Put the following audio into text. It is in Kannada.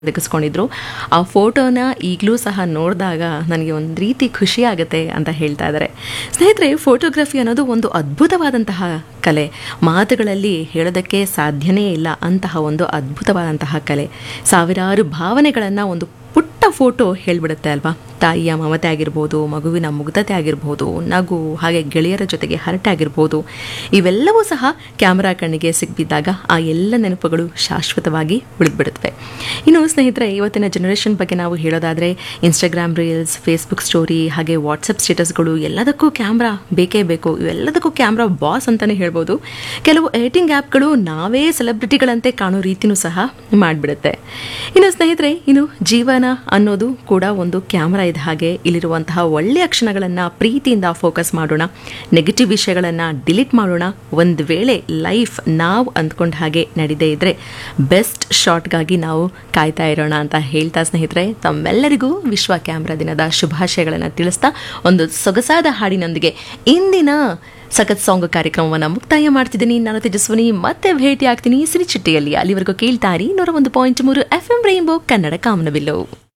ತೆಗೆಸ್ಕೊಂಡಿದ್ರು ಆ ಫೋಟೋನ ಈಗಲೂ ಸಹ ನೋಡಿದಾಗ ನನಗೆ ಒಂದು ರೀತಿ ಖುಷಿ ಆಗುತ್ತೆ ಅಂತ ಹೇಳ್ತಾ ಇದ್ದಾರೆ ಸ್ನೇಹಿತರೆ ಫೋಟೋಗ್ರಫಿ ಅನ್ನೋದು ಒಂದು ಅದ್ಭುತವಾದಂತಹ ಕಲೆ ಮಾತುಗಳಲ್ಲಿ ಹೇಳೋದಕ್ಕೆ ಸಾಧ್ಯನೇ ಇಲ್ಲ ಅಂತಹ ಒಂದು ಅದ್ಭುತವಾದಂತಹ ಕಲೆ ಸಾವಿರಾರು ಭಾವನೆಗಳನ್ನು ಒಂದು ಪುಟ್ಟ ಫೋಟೋ ಹೇಳ್ಬಿಡುತ್ತೆ ಅಲ್ವಾ ತಾಯಿಯ ಮಮತೆ ಆಗಿರ್ಬೋದು ಮಗುವಿನ ಮುಗ್ಧತೆ ಆಗಿರ್ಬೋದು ನಗು ಹಾಗೆ ಗೆಳೆಯರ ಜೊತೆಗೆ ಹರಟೆ ಆಗಿರ್ಬೋದು ಇವೆಲ್ಲವೂ ಸಹ ಕ್ಯಾಮರಾ ಕಣ್ಣಿಗೆ ಸಿಗ್ಬಿದ್ದಾಗ ಆ ಎಲ್ಲ ನೆನಪುಗಳು ಶಾಶ್ವತವಾಗಿ ಉಳಿದ್ಬಿಡುತ್ತವೆ ಇನ್ನು ಸ್ನೇಹಿತರೆ ಇವತ್ತಿನ ಜನರೇಷನ್ ಬಗ್ಗೆ ನಾವು ಹೇಳೋದಾದರೆ ಇನ್ಸ್ಟಾಗ್ರಾಮ್ ರೀಲ್ಸ್ ಫೇಸ್ಬುಕ್ ಸ್ಟೋರಿ ಹಾಗೆ ವಾಟ್ಸಪ್ ಸ್ಟೇಟಸ್ಗಳು ಎಲ್ಲದಕ್ಕೂ ಕ್ಯಾಮ್ರಾ ಬೇಕೇ ಬೇಕು ಇವೆಲ್ಲದಕ್ಕೂ ಕ್ಯಾಮ್ರಾ ಬಾಸ್ ಅಂತಲೇ ಹೇಳ್ಬೋದು ಕೆಲವು ಎಡಿಟಿಂಗ್ ಆ್ಯಪ್ಗಳು ನಾವೇ ಸೆಲೆಬ್ರಿಟಿಗಳಂತೆ ಕಾಣೋ ರೀತಿನೂ ಸಹ ಮಾಡಿಬಿಡುತ್ತೆ ಇನ್ನು ಸ್ನೇಹಿತರೆ ಇನ್ನು ಜೀವನ ಅನ್ನೋದು ಕೂಡ ಒಂದು ಕ್ಯಾಮ್ರಾ ಇದ್ದ ಹಾಗೆ ಇಲ್ಲಿರುವಂತಹ ಒಳ್ಳೆಯ ಕ್ಷಣಗಳನ್ನು ಪ್ರೀತಿಯಿಂದ ಫೋಕಸ್ ಮಾಡೋಣ ನೆಗೆಟಿವ್ ವಿಷಯಗಳನ್ನು ಡಿಲೀಟ್ ಮಾಡೋಣ ಒಂದು ವೇಳೆ ಲೈಫ್ ನಾವು ಅಂದ್ಕೊಂಡ ಹಾಗೆ ನಡೀದೇ ಇದ್ದರೆ ಬೆಸ್ಟ್ ಶಾಟ್ಗಾಗಿ ನಾವು ಕಾಯ್ತಾ ಇರೋಣ ಅಂತ ಹೇಳ್ತಾ ಸ್ನೇಹಿತರೆ ತಮ್ಮೆಲ್ಲರಿಗೂ ವಿಶ್ವ ಕ್ಯಾಮ್ರಾ ದಿನದ ಶುಭಾಶಯಗಳನ್ನು ತಿಳಿಸ್ತಾ ಒಂದು ಸೊಗಸಾದ ಹಾಡಿನೊಂದಿಗೆ ಇಂದಿನ ಸಖತ್ ಸಾಂಗ್ ಕಾರ್ಯಕ್ರಮವನ್ನು ಮುಕ್ತಾಯ ಮಾಡ್ತಿದ್ದೀನಿ ನಾನು ತೇಜಸ್ವಿನಿ ಮತ್ತೆ ಭೇಟಿ ಆಗ್ತೀನಿ ಸಿರಿಚಿಟ್ಟಿಯಲ್ಲಿ ಅಲ್ಲಿವರೆಗೂ ಕೇಳ್ತಾರಿ ನೂರ ಒಂದು ಪಾಯಿಂಟ್ ಮೂರು ಎಫ್ ಎಂ ರೈನ್ಬೋ ಕನ್ನಡ ಕಾಮನಬಿಲ್ಲು